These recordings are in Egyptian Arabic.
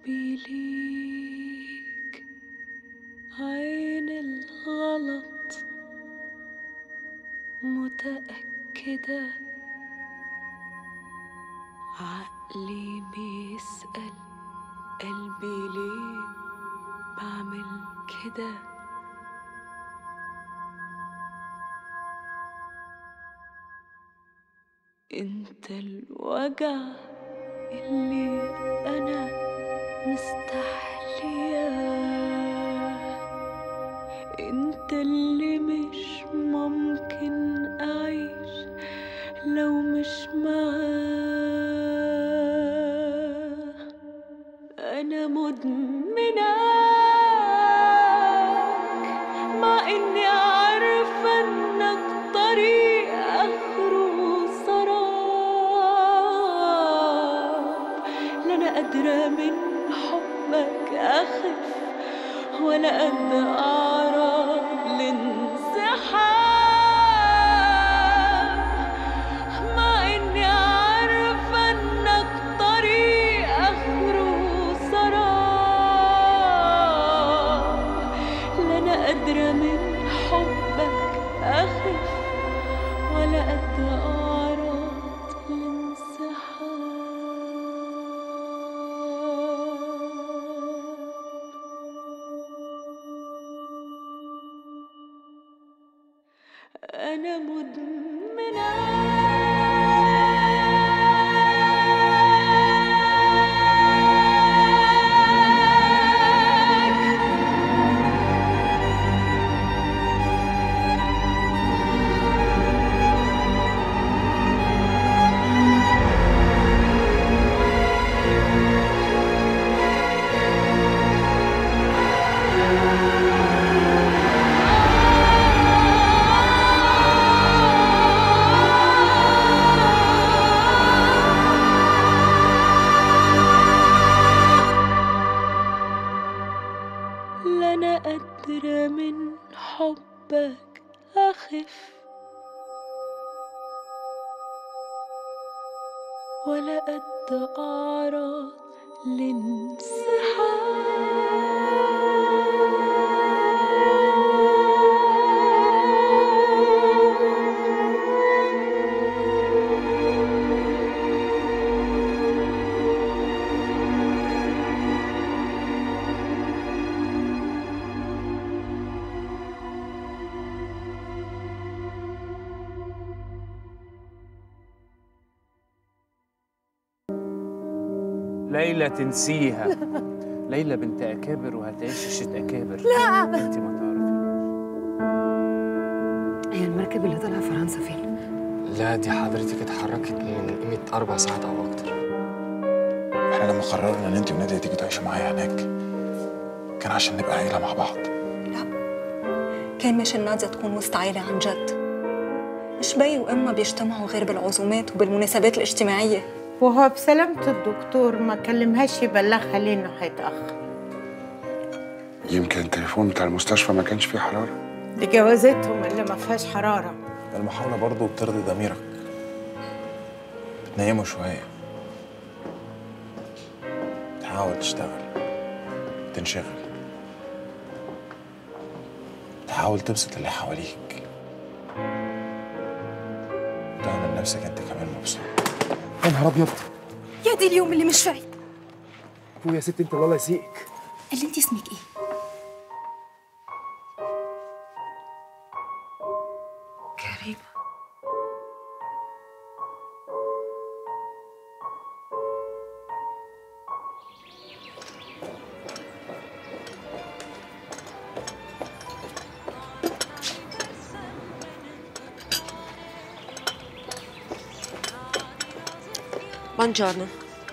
حبي ليك عين الغلط متأكدة عقلي بيسأل قلبي ليه بعمل كده انت الوجع اللي انا مستحلياه انت اللي مش ممكن اعيش لو مش معاه انا مدمناك مع اني عارفه انك طريق اخره سراب لا انا قادره من حبك اخف ولا قد اعرف الانسحاب مع اني عارفه انك طريق اخره سراب لا انا قادره من حبك اخف ولا قد اعرض الانسحاب أنا مدمناك لا أنا قادرة من حبك أخف ولا قد أعرض لانسحاب ليلى تنسيها ليلى بنت اكابر وهتعيش عيشه اكابر لا انت ما تعرفي هي المركب اللي طالعه فرنسا فين؟ لا دي حضرتك اتحركت من قيمة أربع ساعات أو أكتر احنا لما قررنا ان انت ونادية تيجي تعيشوا معايا هناك كان عشان نبقى عيلة مع بعض كان مش نادية تكون وسط عيلة عن جد مش بي وأمها بيجتمعوا غير بالعزومات وبالمناسبات الاجتماعية وهو بسلامة الدكتور ما كلمهاش يبلغها ليه انه هيتأخر يمكن التليفون بتاع المستشفى ما كانش فيه حرارة دي جوازتهم اللي ما فيهاش حرارة المحاولة برضه بترضي ضميرك بتنيمه شوية تحاول تشتغل تنشغل تحاول تبسط اللي حواليك تعمل نفسك انت كمان مبسوط يا نهار ابيض يا دي اليوم اللي مش فايت فوق يا ست انت الله يسيئك اللي انت اسمك ايه؟ كريمه Buongiorno.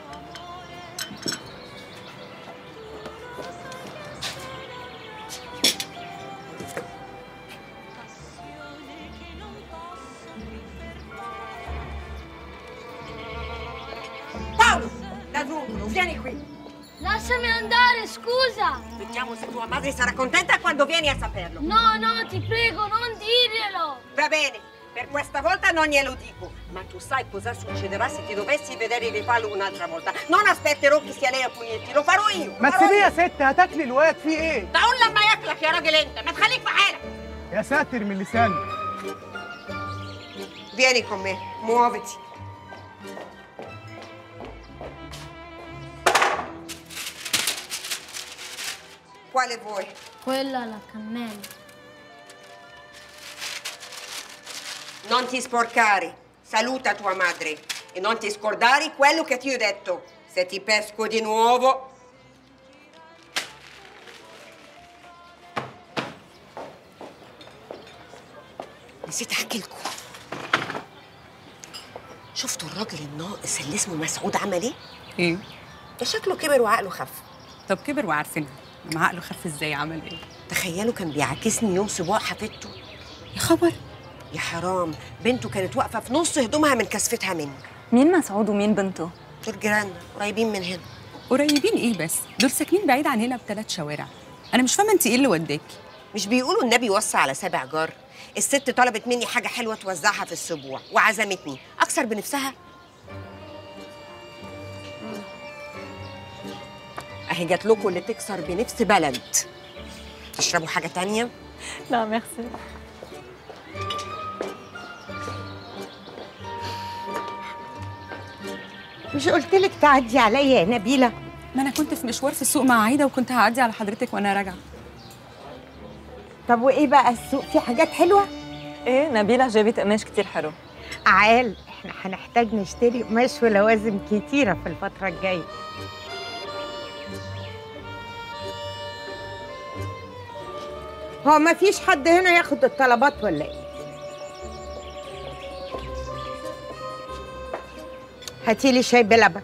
Paolo, da Zungolo, vieni qui. Lasciami andare, scusa! Vediamo se tua madre sarà contenta quando vieni a saperlo. No, no, ti prego, non dirglielo! Va bene, Per questa volta non glielo dico, ma tu sai cosa succederà se ti dovessi vedere rifarlo un'altra volta. Non aspetterò che sia lei a punirti, lo farò io. ما farò تسيبيه يا io. ست هتاكلي الواد في ايه؟ ده اقول لما ياكلك يا راجل انت ما تخليك في حالك يا ساتر من لسانك Vieni con me, muoviti. Quale vuoi? Quella alla cannella. Non ti sporcare. Saluta tua madre. E non ti scordare quello che ti ho detto. Se ti pesco di nuovo. نسيت احكي لكم شفتوا الراجل الناقص اللي اسمه مسعود عمل ايه؟ ايه ده شكله كبر وعقله خف طب كبر وعارفينها لما عقله خف ازاي عمل ايه تخيلوا كان بيعاكسني يوم سبوع حفيدته يا خبر يا حرام بنته كانت واقفه في نص هدومها من كسفتها مني مين مسعود ومين بنته؟ دول جيراننا قريبين من هنا قريبين ايه بس دول ساكنين بعيد عن هنا بثلاث شوارع انا مش فاهمه انت ايه اللي وداكي مش بيقولوا النبي وصى على سبع جار الست طلبت مني حاجه حلوه توزعها في السبوع وعزمتني اكثر بنفسها اهي جات لكم اللي تكسر بنفس بلد تشربوا حاجه تانية لا ميرسي مش قلت لك تعدي عليا يا نبيله ما انا كنت في مشوار في السوق مع عايده وكنت هعدي على حضرتك وانا راجعه طب وايه بقى السوق في حاجات حلوه ايه نبيلة جابت قماش كتير حلو عال احنا هنحتاج نشتري قماش ولوازم كتيره في الفتره الجايه هو ما فيش حد هنا ياخد الطلبات ولا ايه هاتي لي شاي بلبن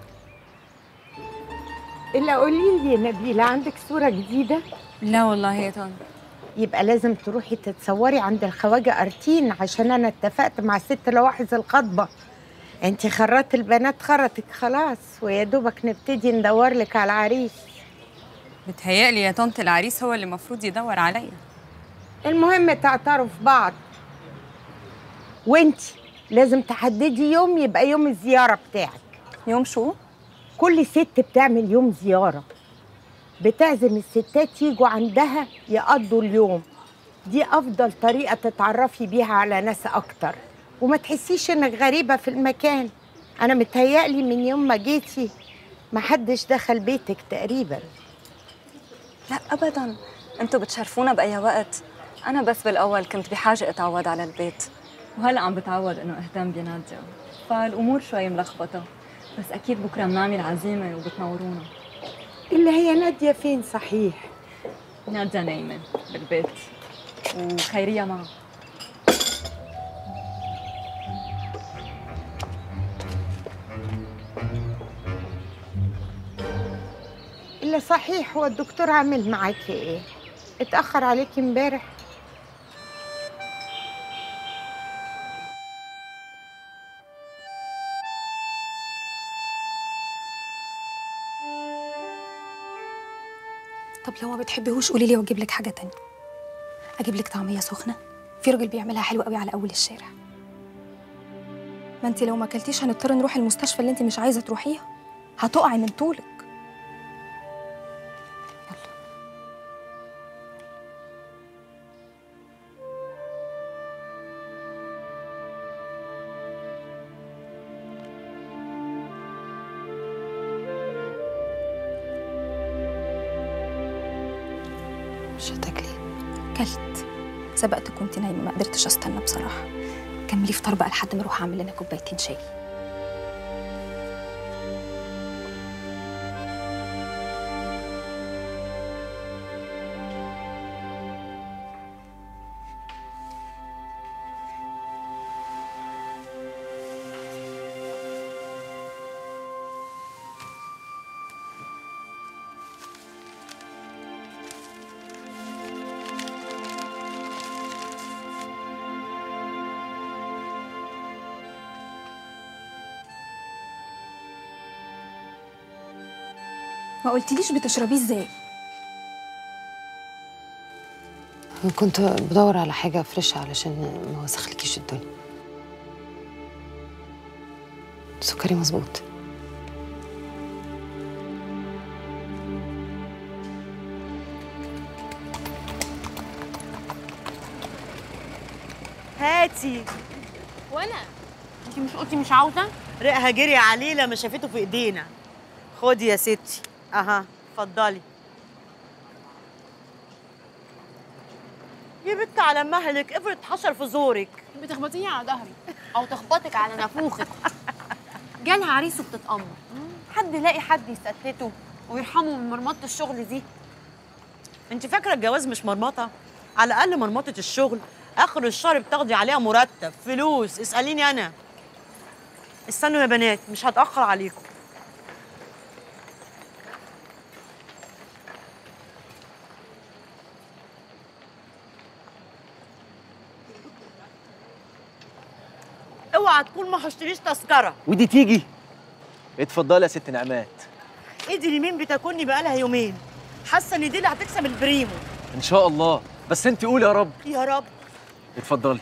الا قولي لي يا نبيله عندك صوره جديده لا والله يا طن يبقى لازم تروحي تتصوري عند الخواجه ارتين عشان انا اتفقت مع ست لواحظ الخطبه انت خرات البنات خرتك خلاص ويا دوبك نبتدي ندور لك على العريس بتهيألي يا طنط العريس هو اللي المفروض يدور عليا المهم تعتروا في بعض وانت لازم تحددي يوم يبقى يوم الزياره بتاعك يوم شو؟ كل ست بتعمل يوم زياره بتعزم الستات يجوا عندها يقضوا اليوم دي افضل طريقه تتعرفي بيها على ناس اكتر وما تحسيش انك غريبه في المكان انا متهيألي من يوم ما جيتي محدش دخل بيتك تقريبا لا ابدا انتوا بتشرفونا باي وقت انا بس بالاول كنت بحاجه اتعود على البيت وهلا عم بتعود انه اهتم بناديه فالامور شوي ملخبطه بس اكيد بكره بنعمل عزيمه وبتنورونا اللي هي ناديه فين صحيح ناديه نايمه بالبيت وخيريه معها اللي صحيح هو الدكتور عامل معاكي ايه اتأخر عليكي امبارح طب لو ما بتحبيهوش قولي لي واجيب لك حاجه تانية اجيب لك طعميه سخنه في راجل بيعملها حلوه قوي على اول الشارع ما انت لو ما اكلتيش هنضطر نروح المستشفى اللي انت مش عايزه تروحيها هتقعي من طولك مش هتاكلي كلت سبقت كنت نايمه ما قدرتش استنى بصراحه كملي فطار بقى لحد ما اروح اعمل لنا كوبايتين شاي ما قلتليش بتشربيه ازاي أنا كنت بدور على حاجة فريشة علشان ما وسخلكيش الدنيا سكري مظبوط هاتي وانا انت مش قلتي مش عاوزه رقها جري عليه لما شافته في ايدينا خدي يا ستي اها اتفضلي يا بنت على مهلك افرض اتحشر في زورك بتخبطيني على ظهري او تخبطك على نافوخك جالها عريس وبتتأمر حد يلاقي حد يستته ويرحمه من مرمطه الشغل دي انت فاكره الجواز مش مرمطه على الاقل مرمطه الشغل اخر الشهر بتاخدي عليها مرتب فلوس اساليني انا استنوا يا بنات مش هتاخر عليكم اوعى تكون ما هشتريش تذكره ودي تيجي اتفضلي يا ست نعمات ايدي اليمين بتاكلني بقالها يومين حاسه ان دي اللي هتكسب البريمو ان شاء الله بس انت قولي يا رب يا رب اتفضلي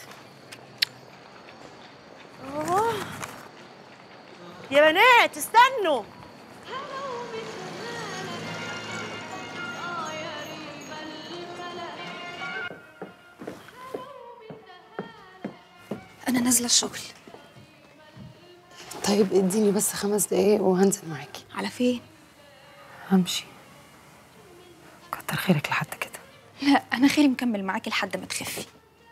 آه. يا بنات استنوا انا نازله الشغل طيب اديني بس خمس دقايق وهنزل معاكي على فين همشي كتر خيرك لحد كده لا انا خيري مكمل معاكي لحد ما تخفي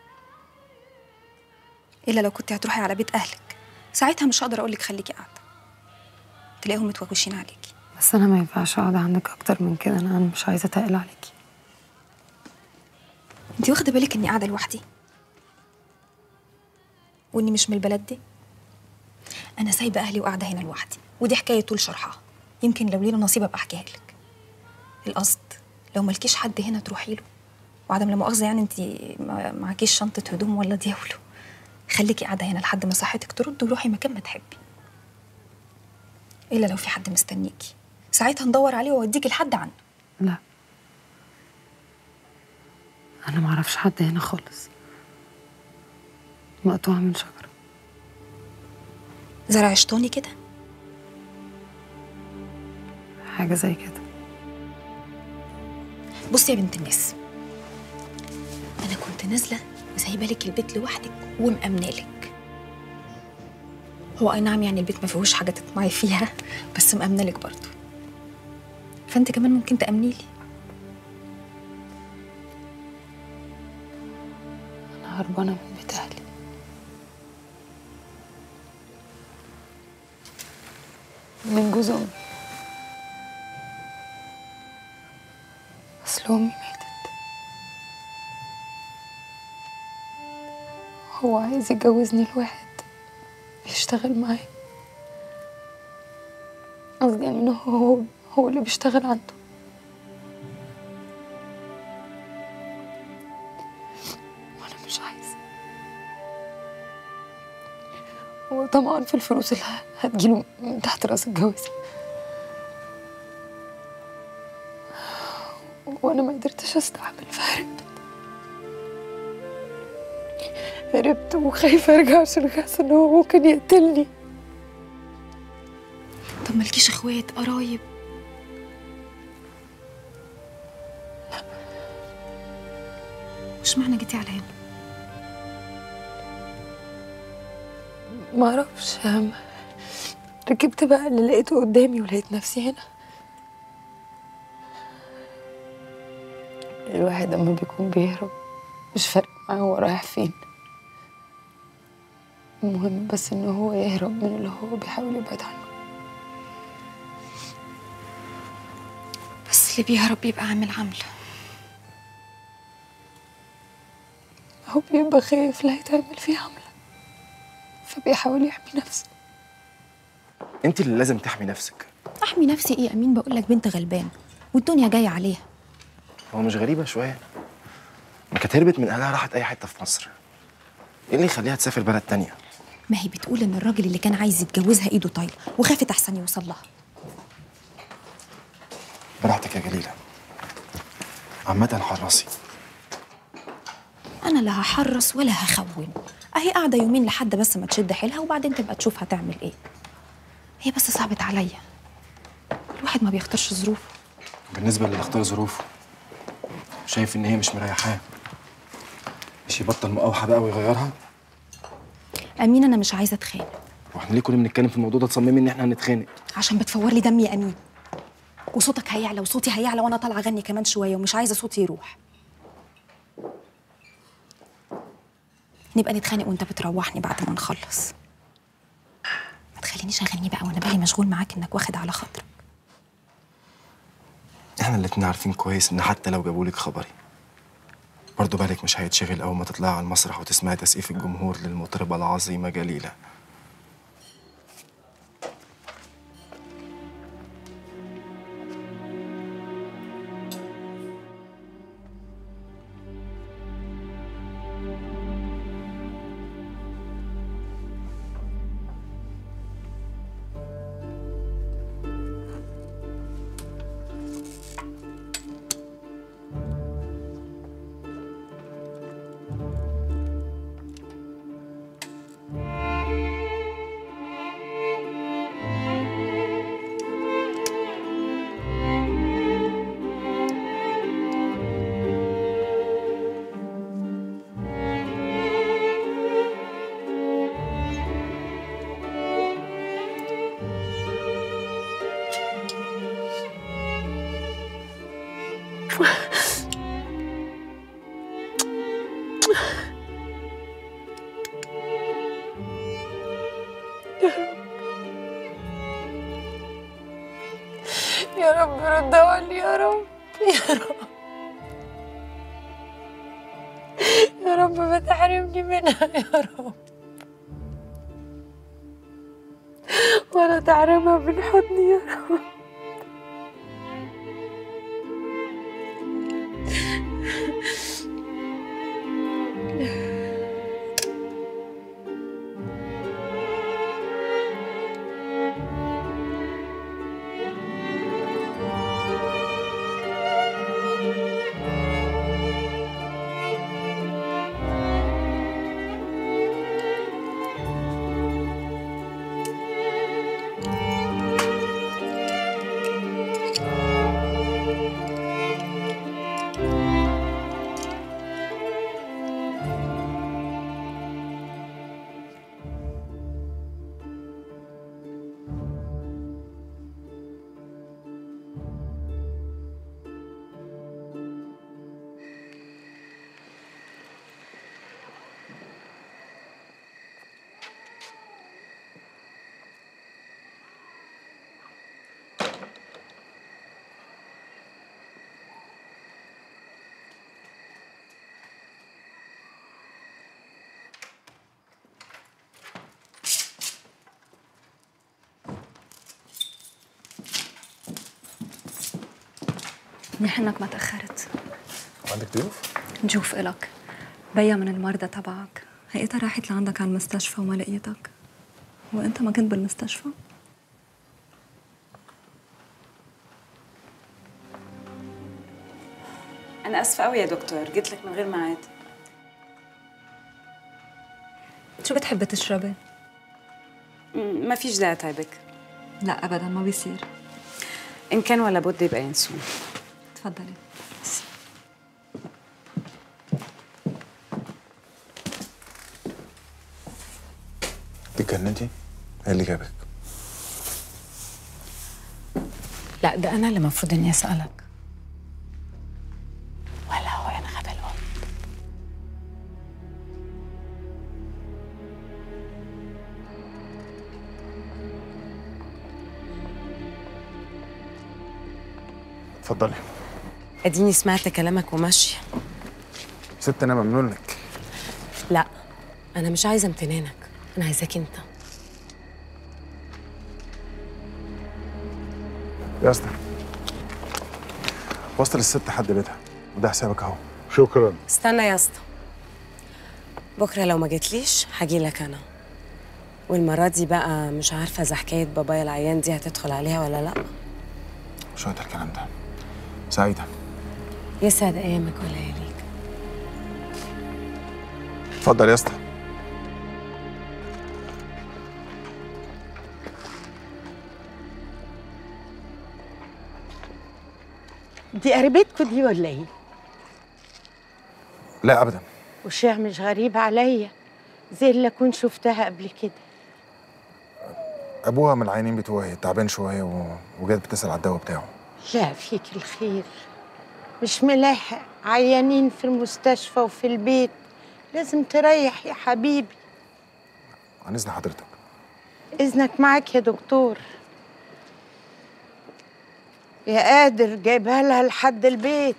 الا لو كنت هتروحي على بيت اهلك ساعتها مش هقدر اقول لك خليكي قاعده تلاقيهم متوغوشين عليكي بس انا ما ينفعش اقعد عندك اكتر من كده انا أنا مش عايزه اتقل عليكي انت واخده بالك اني قاعده لوحدي واني مش من البلد دي انا سايبه اهلي وقاعده هنا لوحدي ودي حكايه طول شرحها يمكن لو لينا نصيب ابقى احكيها لك القصد لو مالكيش حد هنا تروحي له وعدم لا مؤاخذه يعني انت ما- معكيش شنطه هدوم ولا دياولو خليكي قاعده هنا لحد ما صحتك ترد وروحي مكان ما تحبي الا لو في حد مستنيكي ساعتها ندور عليه واوديكي لحد عنه لا انا ما اعرفش حد هنا خالص مقطوعه من شجره زرع شطوني كده حاجه زي كده بصي يا بنت الناس انا كنت نازله وسايبه لك البيت لوحدك ومأمنه لك هو اي نعم يعني البيت ما فيهوش حاجه تطمعي فيها بس مأمنه لك برضه فانت كمان ممكن تأمني لي انا هربانه من بيت اهلي من جوز امي اصل امي ماتت هو عايز يجوزني لواحد بيشتغل معاه قصدي يعني ان هو هو اللي بيشتغل عنده وانا مش عايزه هو طبعا في الفلوس اللي هتجيله من تحت راس الجواز وانا ما قدرتش استحمل فهربت هربت وخايفه ارجع عشان حاسه ان هو ممكن يقتلني طب مالكيش اخوات قرايب مش معنى جيتي على هنا ما اعرفش أم- ركبت بقى اللي لقيته قدامي ولقيت نفسي هنا الواحد لما بيكون بيهرب مش فارق معاه هو رايح فين المهم بس ان هو يهرب من اللي هو بيحاول يبعد عنه بس اللي بيهرب بيبقى عامل عملة هو بيبقى خايف لا يتعمل فيه عملة فبيحاول يحمي نفسه انت اللي لازم تحمي نفسك احمي نفسي ايه يا امين بقول لك بنت غلبان والدنيا جايه عليها هو مش غريبه شويه ما كانت هربت من اهلها راحت اي حته في مصر ايه اللي يخليها تسافر بلد تانية ما هي بتقول ان الراجل اللي كان عايز يتجوزها ايده طايله وخافت احسن يوصل لها براحتك يا جليله عامه حرصي انا لا هحرص ولا هخون اهي قاعده يومين لحد بس ما تشد حيلها وبعدين تبقى تشوف هتعمل ايه هي بس صعبت عليا الواحد ما بيختارش ظروفه بالنسبه للي اختار ظروفه شايف ان هي مش مريحاه مش يبطل مقاوحه بقى ويغيرها امين انا مش عايزه اتخانق واحنا ليه كنا بنتكلم في الموضوع ده تصممي ان احنا هنتخانق عشان بتفور لي دمي يا امين وصوتك هيعلى وصوتي هيعلى وانا طالعه اغني كمان شويه ومش عايزه صوتي يروح نبقى نتخانق وانت بتروحني بعد ما نخلص ما تخلينيش اغني بقى وانا بالي مشغول معاك انك واخد على خاطرك احنا الاتنين عارفين كويس ان حتى لو جابولك خبري برضه بالك مش هيتشغل اول ما تطلعي على المسرح وتسمعي تسقيف الجمهور للمطربه العظيمه جليله يا رب رد علي يا رب يا رب يا رب ما تحرمني منها يا رب ولا تحرمها من حضني يا رب منيح انك ما تاخرت عندك ضيوف؟ نشوف إلك بيا من المرضى تبعك هيئتها راحت لعندك على المستشفى وما لقيتك وانت ما كنت بالمستشفى أنا آسفة أوي يا دكتور جيت لك من غير ميعاد شو بتحبي تشربي؟ ما فيش داعي تعبك لا ابدا ما بيصير إن كان ولا بد يبقى ينسون تفضلي اتجننتي؟ ايه اللي جابك؟ لا ده أنا اللي المفروض إني أسألك ولا هو أنا غبي الأم اتفضلي أديني سمعت كلامك وماشية ست انا ممنون لك لا أنا مش عايزة امتنانك أنا عايزاك أنت يا اسطى وصل الست حد بيتها وده حسابك اهو شكرا استنى يا اسطى بكره لو ما جيتليش هجيلك انا والمره دي بقى مش عارفه اذا حكايه بابايا العيان دي هتدخل عليها ولا لا مش وقت الكلام ده سعيدة يسعد ايامك ولياليك اتفضل يا اسطى دي قريبتكوا دي ولا ايه؟ لا ابدا وشيع مش غريبة عليا زي اللي أكون شفتها قبل كده ابوها من العينين بتوعي تعبان شويه و... وجات بتسال على الدواء بتاعه لا فيك الخير مش ملاحق عيانين في المستشفى وفي البيت لازم تريح يا حبيبي عن اذن حضرتك إذنك معاك يا دكتور يا قادر جايبها لها لحد البيت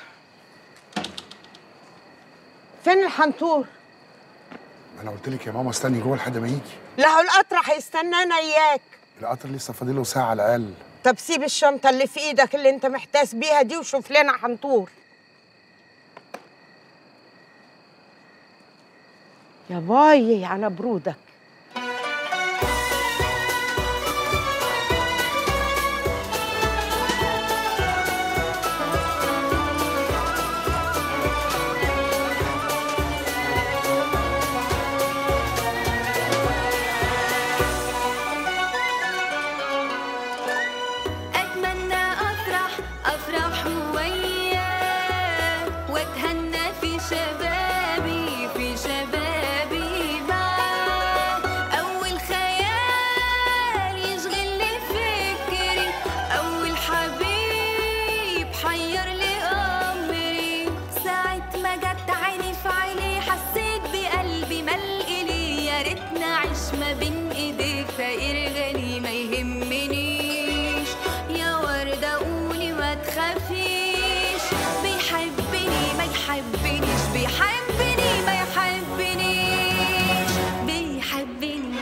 فين الحنطور؟ انا قلت لك يا ماما استني جوه لحد ما يجي لا هو القطر هيستنانا إياك القطر لسه فاضله ساعه على الاقل طب سيب الشنطة اللي في إيدك اللي أنت محتاس بيها دي وشوف لنا حنطور يا باي على برودك أتمنى أفرح أفرح وياه وأتهنى في شبابي في شبابي معاه أول خيال يشغل لي فكري أول حبيب حير لي أمري ساعة ما جت عيني في عيني حسيت بقلبي ملء لي يا ريتنا أعيش ما بين إيديك فقير غني ما يهمنيش يا وردة قولي ما تخافيش بيحبني ما يحبنيش بيحبني ما يحبنيش بيحبني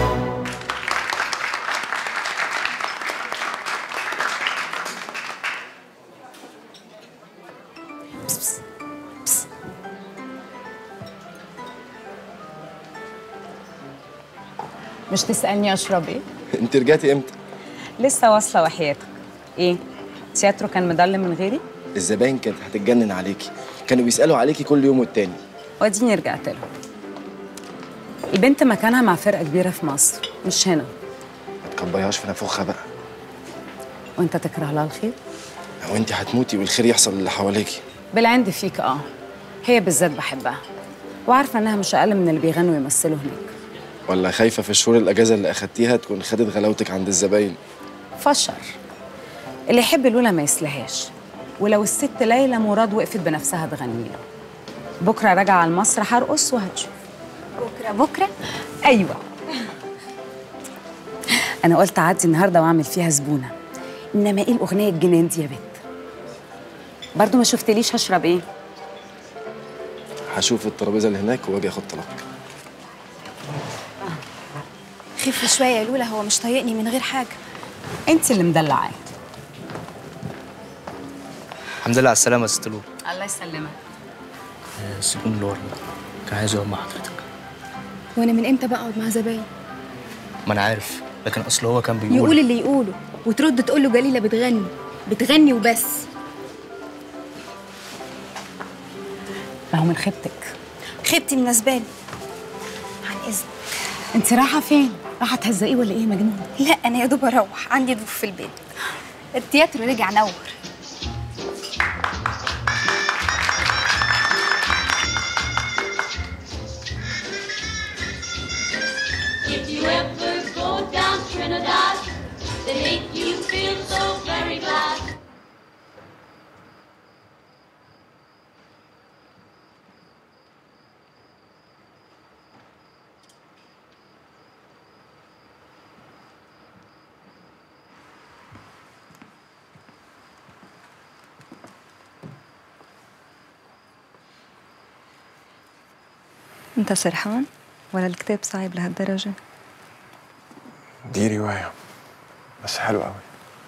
مش تسألني أشرب إيه؟ انت رجعتي امتى؟ لسه واصلة وحياتك إيه؟ تياترو كان مضلم من غيري؟ الزباين كانت هتتجنن عليكي كانوا بيسألوا عليكي كل يوم والتاني واديني رجعت لهم البنت مكانها مع فرقة كبيرة في مصر مش هنا ما تكبريهاش في نافوخها بقى وانت تكره لها الخير او انت هتموتي والخير يحصل للي حواليكي بالعند فيك اه هي بالذات بحبها وعارفة انها مش اقل من اللي بيغنوا ويمثلوا هناك ولا خايفة في الشهور الأجازة اللي أخدتيها تكون خدت غلاوتك عند الزباين فشر اللي يحب لولا ما يسلهاش ولو الست ليلى مراد وقفت بنفسها تغني له بكره راجعه على المسرح هرقص وهتشوف بكرة بكرة ايوه انا قلت اعدي النهارده واعمل فيها زبونه انما ايه الاغنيه الجنان دي يا بنت برضو ما شفتليش هشرب ايه هشوف الترابيزة اللي هناك وأجي أخد طلبك خف شوية يا لولا هو مش طايقني من غير حاجة انت اللي مدلعاه الحمد لله على السلامة يا ست لولو الله يسلمك آه، سيبوني اللي ورا كان عايز يقعد مع حضرتك وانا من امتى بقعد مع زباين ما أنا عارف لكن أصل هو كان بيقول يقول اللي يقوله وترد تقول له جليلة بتغني بتغني وبس ما هو من خيبتك خيبتي من اسباني عن اذنك انت رايحه فين رايحه تهزقيه ولا ايه مجنونه لا انا يا دوب اروح عندي ضيوف في البيت التياترو رجع نور If you ever go down Trinidad, they make you feel so very glad. انت سرحان ولا الكتاب صعب لهالدرجة؟ دي روايه بس حلوه قوي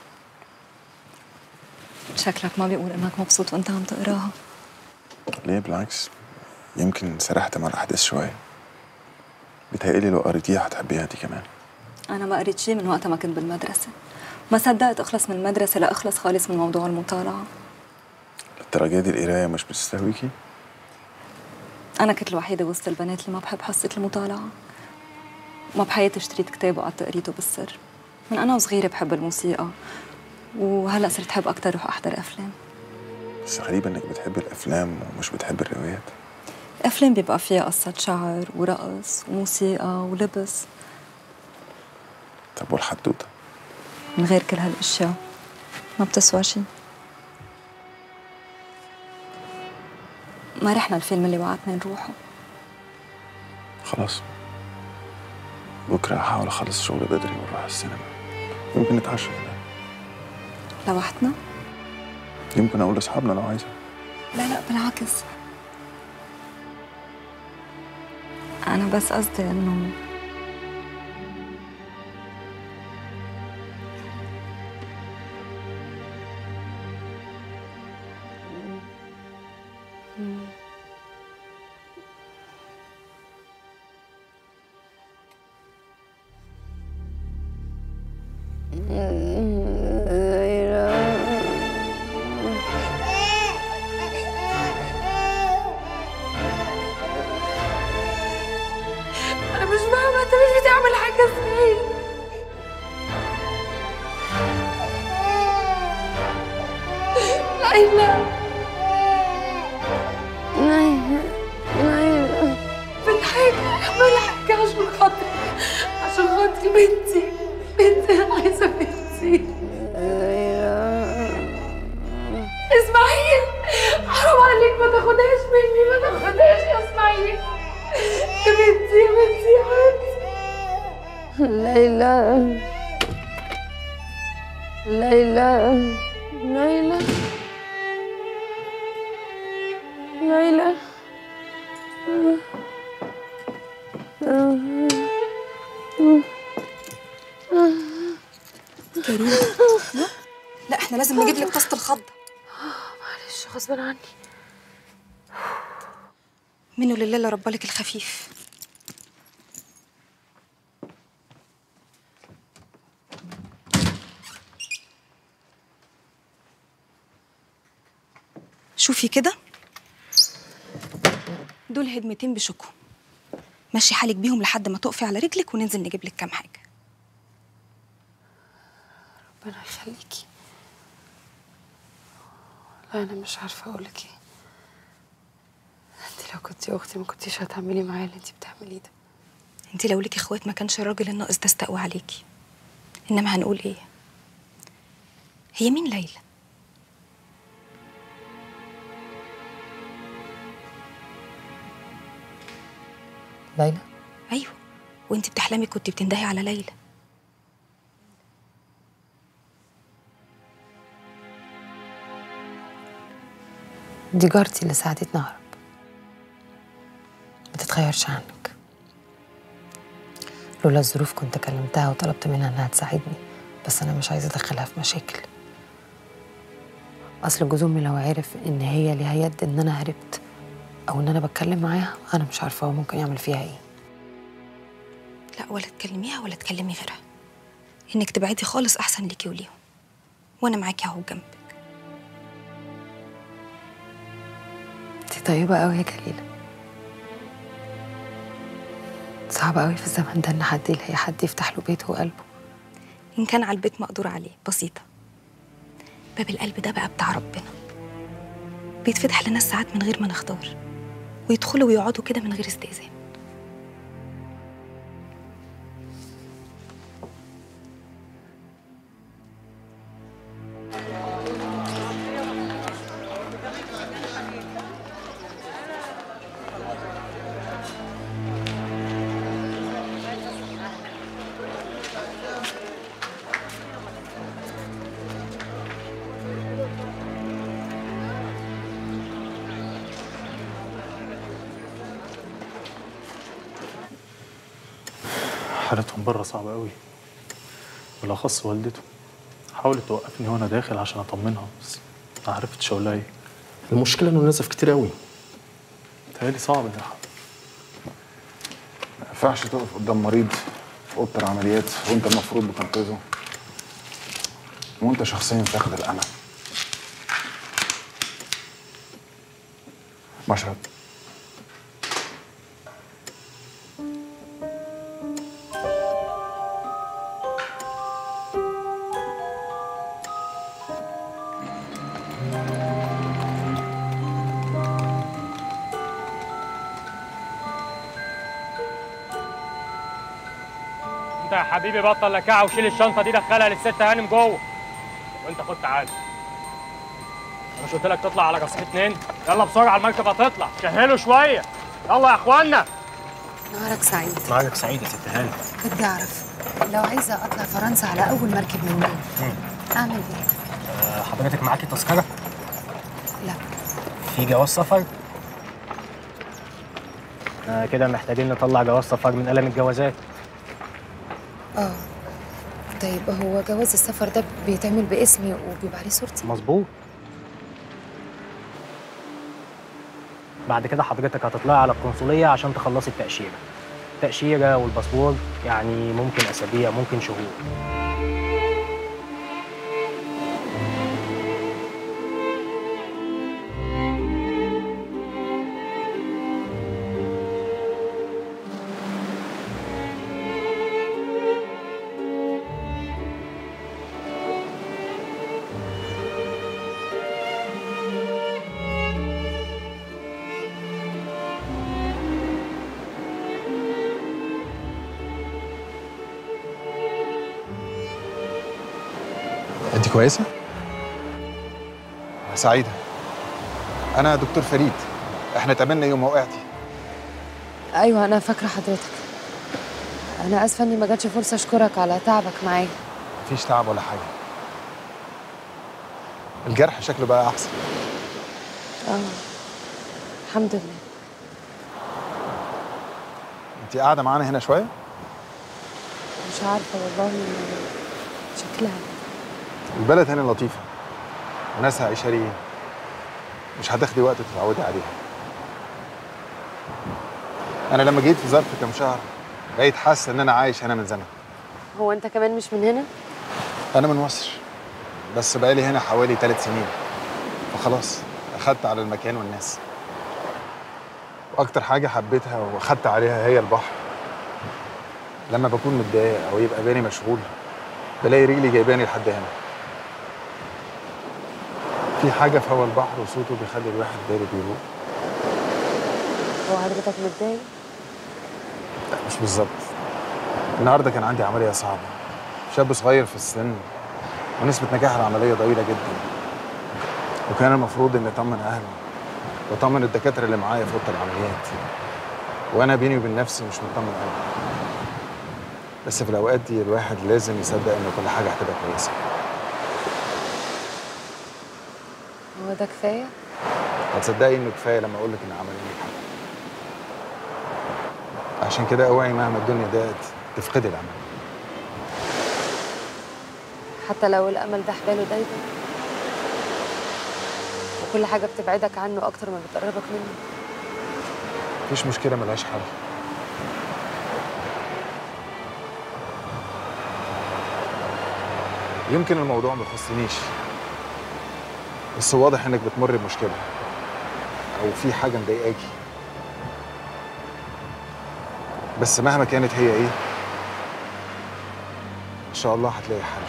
شكلك ما بيقول انك مبسوط وانت عم تقراها ليه بالعكس يمكن سرحت مع الاحداث شويه بيتهيألي لو قريتيها هتحبيها انت كمان انا ما قريت شيء من وقت ما كنت بالمدرسة ما صدقت اخلص من المدرسة لاخلص خالص من موضوع المطالعة الدرجه دي القرايه مش بتستهويكي أنا كنت الوحيدة وسط البنات اللي ما بحب حصة المطالعة وما بحياتي اشتريت كتاب وقعدت قريته بالسر من أنا وصغيرة بحب الموسيقى وهلأ صرت أحب أكتر روح أحضر أفلام بس غريب انك بتحب الافلام ومش بتحب الروايات الأفلام بيبقى فيها قصة شعر ورقص وموسيقى ولبس طب والحدوته من غير كل هالأشياء ما بتسوى شي ما رحنا الفيلم اللي وعدنا نروحه خلاص بكره هحاول اخلص شغل بدري ونروح السينما يمكن نتعشى هناك لوحدنا؟ يمكن اقول لاصحابنا لو عايزه لا لا بالعكس أنا بس قصدي إنه انا مش فاهمه انت مش بتعمل حاجه ازاي ليلى ليلى ليلى اعمل حاجه اعمل حاجه عشان خاطري عشان خاطري بنتي بنتي انا عايزه بنتي اسماعيل حرام عليك ما تاخدهاش مني ما تاخدهاش يا اسماعيل يا بنتي يا بنتي يا بنتي ليلى ليلى ليلى ليلى كريم لا لا احنا لازم نجيب لك طاسه الخضه معلش غصب عني منه لله اللي ربالك الخفيف شوفي كده دول هدمتين بشكو مشي حالك بيهم لحد ما تقفي على رجلك وننزل نجيب لك كام حاجه ربنا يخليكي لا انا مش عارفه اقولك ايه انت لو كنتي اختي ما كنتيش هتعملي معايا اللي انت بتعمليه ده انت لو ليكي اخوات ما كانش الراجل الناقص ده استقوى عليكي انما هنقول ايه هي مين ليلى ليلى ايوه وانت بتحلمي كنت بتندهي على ليلى دي جارتي اللي ساعدتني اهرب ما تتخيرش عنك لولا الظروف كنت كلمتها وطلبت منها انها تساعدني بس انا مش عايزه ادخلها في مشاكل اصل جوز امي لو عرف ان هي ليها يد ان انا هربت او ان انا بتكلم معاها انا مش عارفه هو ممكن يعمل فيها ايه لا ولا تكلميها ولا تكلمي غيرها انك تبعدي خالص احسن ليكي وليهم وانا معاكي اهو جنبك انت طيبه قوي يا جليله صعب قوي في الزمن ده ان حد يلاقي حد يفتح له بيته وقلبه ان كان على البيت مقدور عليه بسيطه باب القلب ده بقى بتاع ربنا بيتفتح لناس ساعات من غير ما نختار ويدخلوا ويقعدوا كده من غير استئذان حالتهم بره صعبة قوي بالأخص والدته حاولت توقفني وأنا داخل عشان أطمنها بس ما عرفتش أقول لها إيه المشكلة إنه نزف كتير قوي تهيألي صعب ده ما ينفعش تقف قدام مريض في اوضه العمليات وانت المفروض بتنقذه وانت شخصيا فاقد الامل مشهد وانت يا حبيبي بطل لكعه وشيل الشنطه دي دخلها للست هانم جوه وانت خد تعالى انا مش قلت لك تطلع على رصيف اتنين يلا بسرعه المركب هتطلع شهلوا شويه يلا يا اخوانا نهارك سعيد نهارك سعيد يا ست هانم بدي أعرف لو عايزة أطلع فرنسا على أول مركب من دول أعمل إيه؟ أه حضرتك معاكي تذكره لا في جواز سفر أه كده محتاجين نطلع جواز سفر من قلم الجوازات آه طيب هو جواز السفر ده بيتعمل باسمي وبيبقى عليه صورتي مظبوط بعد كده حضرتك هتطلعي على القنصلية عشان تخلصي التأشيرة التأشيرة والباسبور يعني ممكن أسابيع ممكن شهور انت كويسه سعيده انا دكتور فريد احنا اتقابلنا يوم ما وقعتي ايوه انا فاكره حضرتك انا اسفه اني ما جاتش فرصه اشكرك على تعبك معايا مفيش تعب ولا حاجه الجرح شكله بقى احسن اه الحمد لله انت قاعده معانا هنا شويه مش عارفه والله شكلها البلد هنا لطيفه وناسها عشريين مش هتاخدي وقت تتعودي عليها انا لما جيت في ظرف كام شهر بقيت حاسه ان انا عايش هنا من زمان هو انت كمان مش من هنا انا من مصر بس بقالي هنا حوالي ثلاث سنين فخلاص اخدت على المكان والناس واكتر حاجه حبيتها واخدت عليها هي البحر لما بكون متضايق او يبقى بالي مشغول بلاقي رجلي جايباني لحد هنا في حاجه في هوا البحر وصوته بيخلي الواحد باله بيروق هو حضرتك متضايق لا مش بالظبط النهارده كان عندي عمليه صعبه شاب صغير في السن ونسبه نجاح العمليه ضئيله جدا وكان المفروض اني اطمن اهله واطمن الدكاتره اللي معايا في اوضه العمليات وانا بيني وبين نفسي مش مطمن قوي بس في الاوقات دي الواحد لازم يصدق ان كل حاجه هتبقى كويسه هو ده كفايه هتصدقي انه كفايه لما اقول لك ان العمليه نجحت عشان كده اوعي مهما الدنيا ضاقت تفقدي الامل حتى لو الامل ده حباله دايما وكل حاجه بتبعدك عنه اكتر ما بتقربك منه مفيش مشكله ملهاش حل يمكن الموضوع ما يخصنيش بس واضح انك بتمر بمشكله او في حاجه مضايقاكي بس مهما كانت هي ايه ان شاء الله هتلاقي حل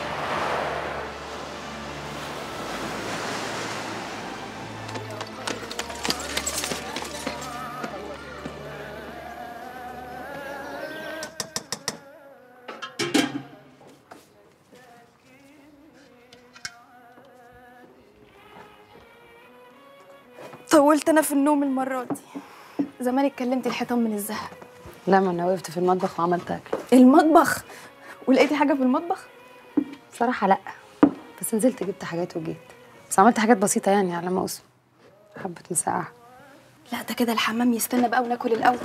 طولت انا في النوم المره دي زمان اتكلمت الحيطان من الزهق لا ما انا وقفت في المطبخ وعملت اكل المطبخ ولقيتي حاجه في المطبخ بصراحه لا بس نزلت جبت حاجات وجيت بس عملت حاجات بسيطه يعني على ما اسم حبه مسقعه لا ده كده الحمام يستنى بقى وناكل الاول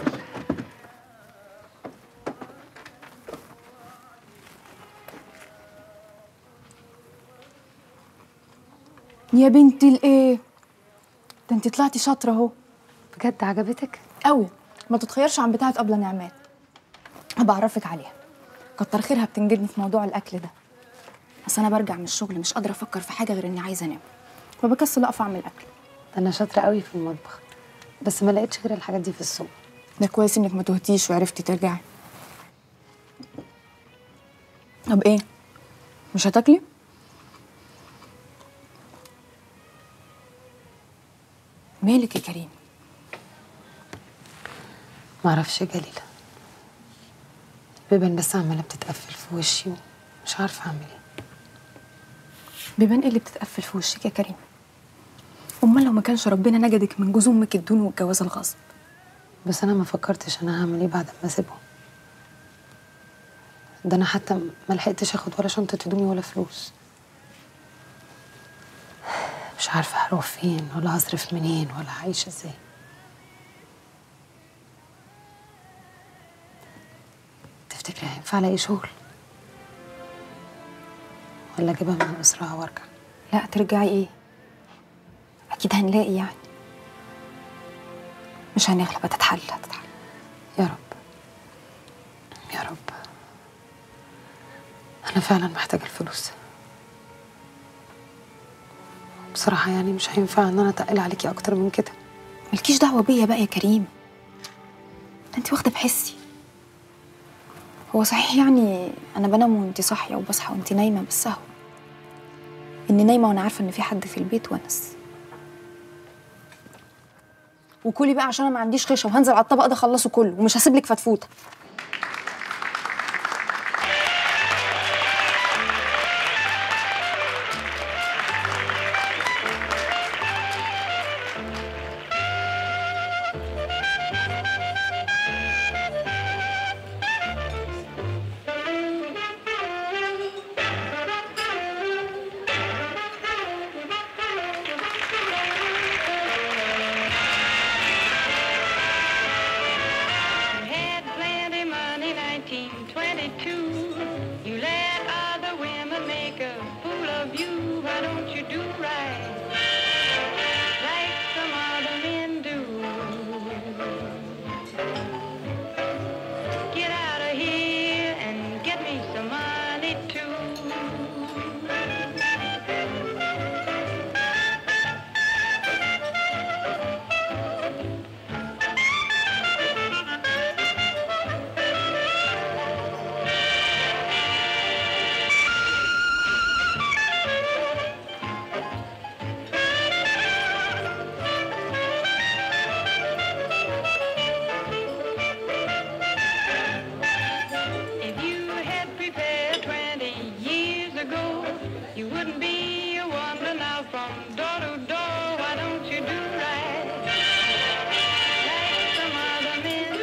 يا بنتي الايه ده انت طلعتي شاطره اهو بجد عجبتك قوي ما تتخيرش عن بتاعه ابله نعمات بعرفك عليها كتر خيرها بتنجدني في موضوع الاكل ده بس انا برجع من الشغل مش قادره افكر في حاجه غير اني عايزه انام فبكسل اقف اعمل اكل انا شاطره قوي في المطبخ بس ما لقيتش غير الحاجات دي في السوق ده كويس انك ما تهتيش وعرفتي ترجعي طب ايه مش هتاكلي مالك يا كريم معرفش يا جليله بيبان بس عمالة بتتقفل في وشي ومش عارفة أعمل إيه بيبان ايه اللي بتتقفل في وشك يا كريم امال لو ما كانش ربنا نجدك من جوز امك الدون والجواز الغصب بس أنا ما فكرتش أنا هعمل إيه بعد ما أسيبهم ده أنا حتى ما لحقتش آخد ولا شنطة هدومي ولا فلوس مش عارفة هروح فين ولا هصرف منين ولا هعيش ازاي تفتكري هينفع الاقي شغل ولا اجيبها من اسرها وارجع لا ترجعي ايه اكيد هنلاقي يعني مش هنغلب هتتحل هتتحل يا رب يا رب انا فعلا محتاجه الفلوس بصراحه يعني مش هينفع ان انا اتقل عليكي اكتر من كده مالكيش دعوه بيا بقى يا كريم ده انت واخده بحسي هو صحيح يعني انا بنام وانت صاحيه وبصحى وانت نايمه بس اهو اني نايمه وانا عارفه ان في حد في البيت ونس وكلي بقى عشان انا ما عنديش خشه وهنزل على الطبق ده اخلصه كله ومش هسيب لك فتفوته had plenty money, 1922. You let other women make a fool of you. Why don't you do right like some other men do? Get out of here and get me some money too. If you had prepared 20 years ago, you wouldn't be a wonder now from door to door. Why don't you do right like some other men?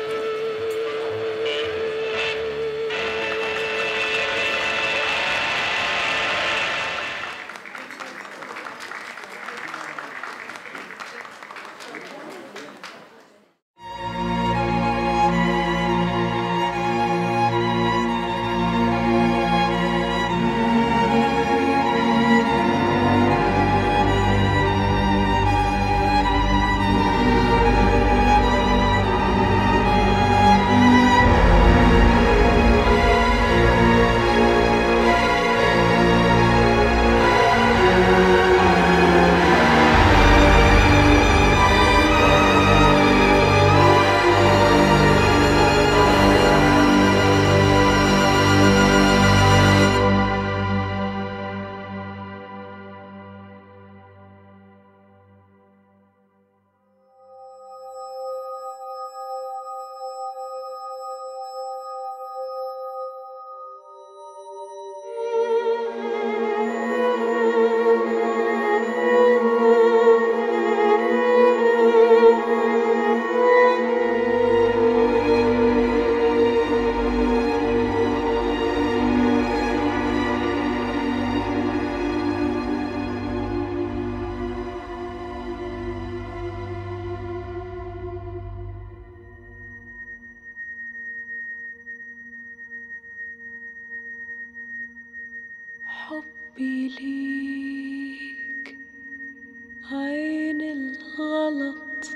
حبي ليك عين الغلط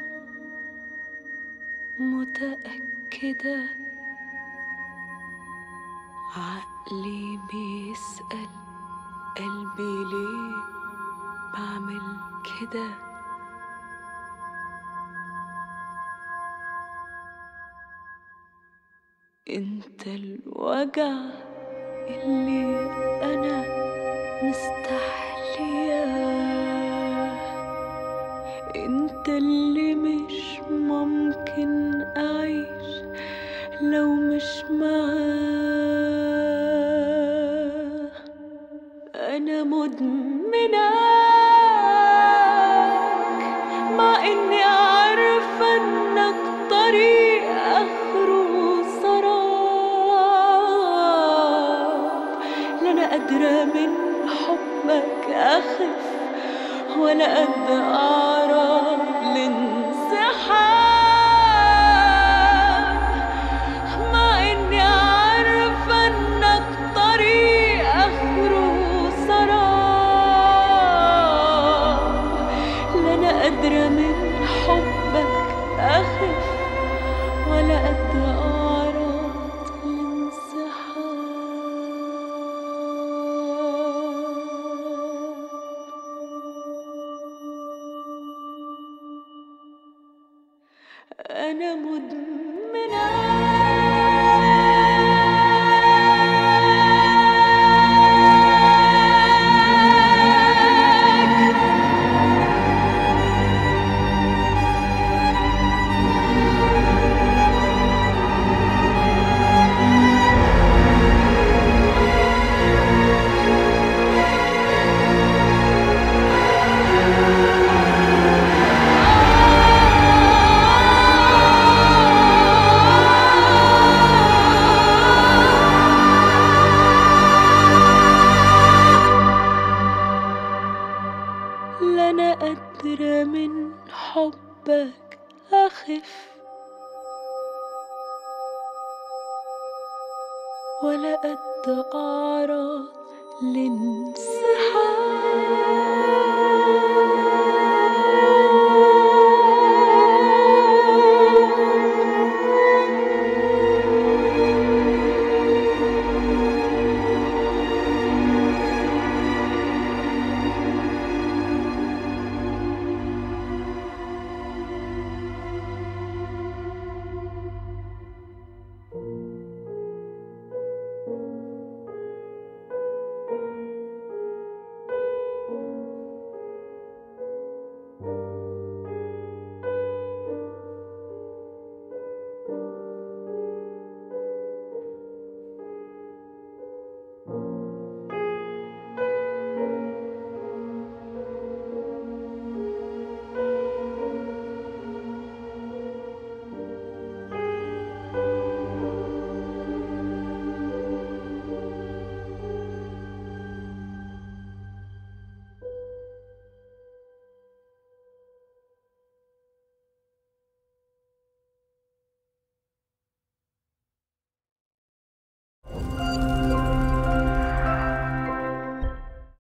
متأكدة عقلي بيسأل قلبي ليه بعمل كده انت الوجع اللي انا مستحلياه انت اللي مش ممكن اعيش لو مش معاك أنا مدمناك مع إني عارفة إنك طريق آخره سراب لا أنا قادرة من حبك أخف ولا قد أعرف الانسحاب مع إني عارفة إنك طريق آخره سراب لا أنا قادرة من حبك أخف ولا قد أعرف الانسحاب أنا لا أنا قادرة من حبك أخف ولا قد أعرف الانسحاب